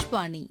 ஆகாஷ்வாணி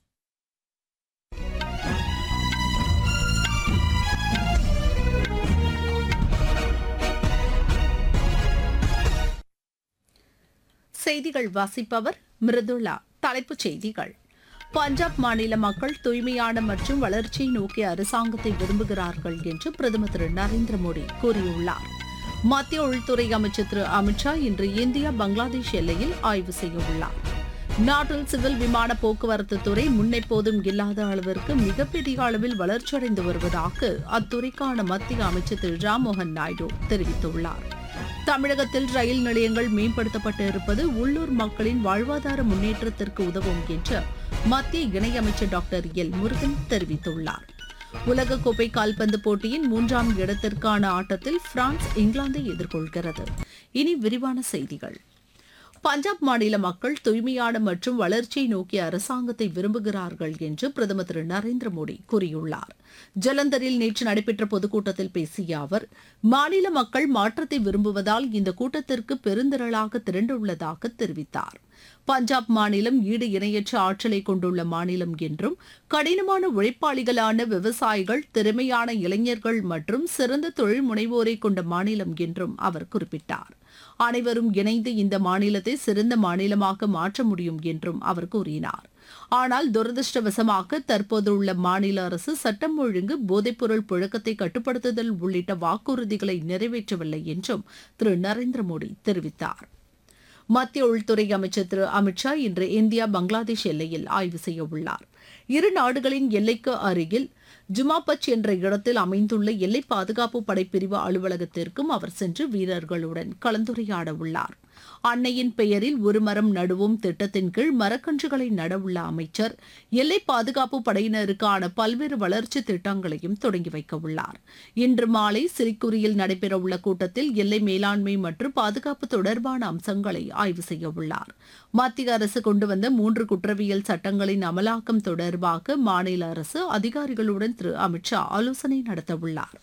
செய்திகள் வாசிப்பவர் மிருதுளா தலைப்புச் செய்திகள் பஞ்சாப் மாநில மக்கள் தூய்மையான மற்றும் வளர்ச்சியை நோக்கிய அரசாங்கத்தை விரும்புகிறார்கள் என்று பிரதமர் திரு நரேந்திர மோடி கூறியுள்ளார் மத்திய உள்துறை அமைச்சர் திரு அமித்ஷா இன்று இந்தியா பங்களாதேஷ் எல்லையில் ஆய்வு செய்ய உள்ளார் நாட்டில் சிவில் விமான போக்குவரத்து துறை முன்னெப்போதும் இல்லாத அளவிற்கு மிகப்பெரிய அளவில் வளர்ச்சியடைந்து வருவதாக அத்துறைக்கான மத்திய அமைச்சர் திரு ராம்மோகன் நாயுடு தெரிவித்துள்ளார் தமிழகத்தில் ரயில் நிலையங்கள் மேம்படுத்தப்பட்டு இருப்பது உள்ளூர் மக்களின் வாழ்வாதார முன்னேற்றத்திற்கு உதவும் என்று மத்திய இணையமைச்சர் டாக்டர் எல் முருகன் தெரிவித்துள்ளார் உலகக்கோப்பை கால்பந்து போட்டியின் மூன்றாம் இடத்திற்கான ஆட்டத்தில் பிரான்ஸ் இங்கிலாந்தை எதிர்கொள்கிறது இனி விரிவான செய்திகள் பஞ்சாப் மாநில மக்கள் தூய்மையான மற்றும் வளர்ச்சியை நோக்கிய அரசாங்கத்தை விரும்புகிறார்கள் என்று பிரதமர் திரு நரேந்திர மோடி கூறியுள்ளார் ஜலந்தரில் நேற்று நடைபெற்ற பொதுக்கூட்டத்தில் பேசிய அவர் மாநில மக்கள் மாற்றத்தை விரும்புவதால் இந்த கூட்டத்திற்கு பெருந்திரளாக திரண்டுள்ளதாக தெரிவித்தார் பஞ்சாப் மாநிலம் ஈடு இணையற்ற ஆற்றலை கொண்டுள்ள மாநிலம் என்றும் கடினமான உழைப்பாளிகளான விவசாயிகள் திறமையான இளைஞர்கள் மற்றும் சிறந்த தொழில் முனைவோரை கொண்ட மாநிலம் என்றும் அவர் குறிப்பிட்டார் அனைவரும் இணைந்து இந்த மாநிலத்தை சிறந்த மாநிலமாக மாற்ற முடியும் என்றும் அவர் கூறினார் ஆனால் துரதிருஷ்டவசமாக தற்போதுள்ள மாநில அரசு சட்டம் ஒழுங்கு போதைப்பொருள் புழக்கத்தை கட்டுப்படுத்துதல் உள்ளிட்ட வாக்குறுதிகளை நிறைவேற்றவில்லை என்றும் திரு நரேந்திர மோடி தெரிவித்தார் மத்திய உள்துறை அமைச்சர் திரு அமித்ஷா இன்று இந்தியா பங்களாதேஷ் எல்லையில் ஆய்வு செய்ய உள்ளார் இரு நாடுகளின் எல்லைக்கு அருகில் ஜுமாபச் என்ற இடத்தில் அமைந்துள்ள எல்லை பாதுகாப்பு படைப்பிரிவு அலுவலகத்திற்கும் அவர் சென்று வீரர்களுடன் கலந்துரையாட உள்ளார் அன்னையின் பெயரில் ஒரு மரம் நடுவோம் திட்டத்தின் கீழ் மரக்கன்றுகளை நடவுள்ள அமைச்சர் எல்லை பாதுகாப்பு படையினருக்கான பல்வேறு வளர்ச்சி திட்டங்களையும் தொடங்கி வைக்க உள்ளார் இன்று மாலை சிரிக்குரியில் நடைபெறவுள்ள கூட்டத்தில் எல்லை மேலாண்மை மற்றும் பாதுகாப்பு தொடர்பான அம்சங்களை ஆய்வு செய்ய உள்ளார் மத்திய அரசு கொண்டு வந்த மூன்று குற்றவியல் சட்டங்களின் அமலாக்கம் தொடர்பாக மாநில அரசு அதிகாரிகளுடன் திரு அமித்ஷா ஆலோசனை நடத்தவுள்ளார்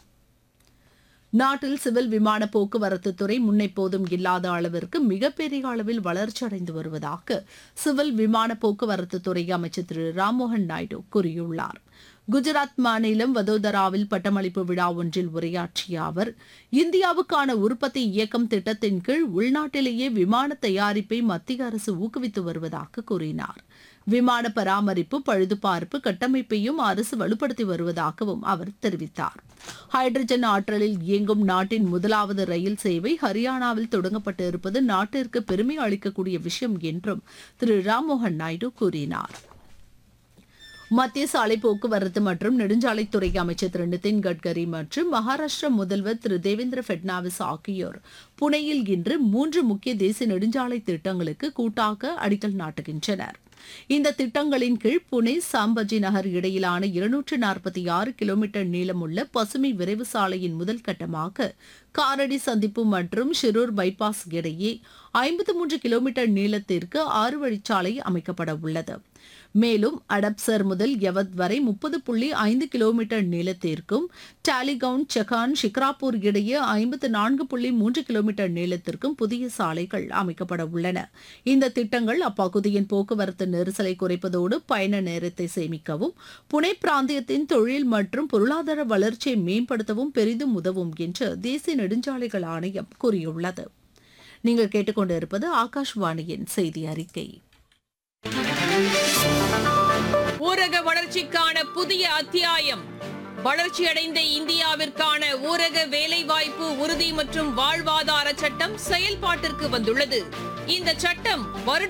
நாட்டில் சிவில் விமான போக்குவரத்து துறை முன்னெப்போதும் இல்லாத அளவிற்கு மிகப்பெரிய அளவில் வளர்ச்சியடைந்து வருவதாக சிவில் விமான போக்குவரத்து துறை அமைச்சர் திரு ராம்மோகன் நாயுடு கூறியுள்ளார் குஜராத் மாநிலம் வதோதராவில் பட்டமளிப்பு விழா ஒன்றில் உரையாற்றிய அவர் இந்தியாவுக்கான உற்பத்தி இயக்கம் திட்டத்தின் கீழ் உள்நாட்டிலேயே விமான தயாரிப்பை மத்திய அரசு ஊக்குவித்து வருவதாக கூறினார் விமான பராமரிப்பு பழுதுபார்ப்பு கட்டமைப்பையும் அரசு வலுப்படுத்தி வருவதாகவும் அவர் தெரிவித்தார் ஹைட்ரஜன் ஆற்றலில் இயங்கும் நாட்டின் முதலாவது ரயில் சேவை ஹரியானாவில் தொடங்கப்பட்டு இருப்பது நாட்டிற்கு பெருமை அளிக்கக்கூடிய விஷயம் என்றும் திரு ராம்மோகன் நாயுடு கூறினார் மத்திய சாலை போக்குவரத்து மற்றும் நெடுஞ்சாலைத்துறை அமைச்சர் திரு நிதின் கட்கரி மற்றும் மகாராஷ்டிர முதல்வர் திரு தேவேந்திர பட்னாவிஸ் ஆகியோர் புனேயில் இன்று மூன்று முக்கிய தேசிய நெடுஞ்சாலை திட்டங்களுக்கு கூட்டாக அடிக்கல் நாட்டுகின்றனர் இந்த திட்டங்களின் கீழ் புனே சாம்பஜி நகர் இடையிலான இருநூற்று நாற்பத்தி ஆறு கிலோமீட்டர் நீளமுள்ள பசுமை விரைவு சாலையின் முதல் கட்டமாக காரடி சந்திப்பு மற்றும் ஷிரூர் பைபாஸ் இடையே ஐம்பத்து மூன்று கிலோமீட்டர் நீளத்திற்கு ஆறு வழிச்சாலை அமைக்கப்பட உள்ளது மேலும் அடப்சர் முதல் யவத் வரை முப்பது புள்ளி ஐந்து கிலோமீட்டர் நீளத்திற்கும் டாலிகவுன் செகான் ஷிக்ராப்பூர் இடையே ஐம்பத்து நான்கு புள்ளி மூன்று கிலோமீட்டர் நீளத்திற்கும் புதிய சாலைகள் அமைக்கப்பட உள்ளன இந்த திட்டங்கள் அப்பகுதியின் போக்குவரத்து நெரிசலை குறைப்பதோடு பயண நேரத்தை சேமிக்கவும் புனே பிராந்தியத்தின் தொழில் மற்றும் பொருளாதார வளர்ச்சியை மேம்படுத்தவும் பெரிதும் உதவும் என்று தேசிய நெடுஞ்சாலைகள் ஆணையம் கூறியுள்ளது நீங்கள் கேட்டுக்கொண்டிருப்பது ஆகாஷ்வாணியின் செய்தி அறிக்கை ஊரக வளர்ச்சிக்கான புதிய அத்தியாயம் வளர்ச்சியடைந்த இந்தியாவிற்கான ஊரக வேலைவாய்ப்பு உறுதி மற்றும் வாழ்வாதார சட்டம் செயல்பாட்டிற்கு வந்துள்ளது இந்த சட்டம் வருட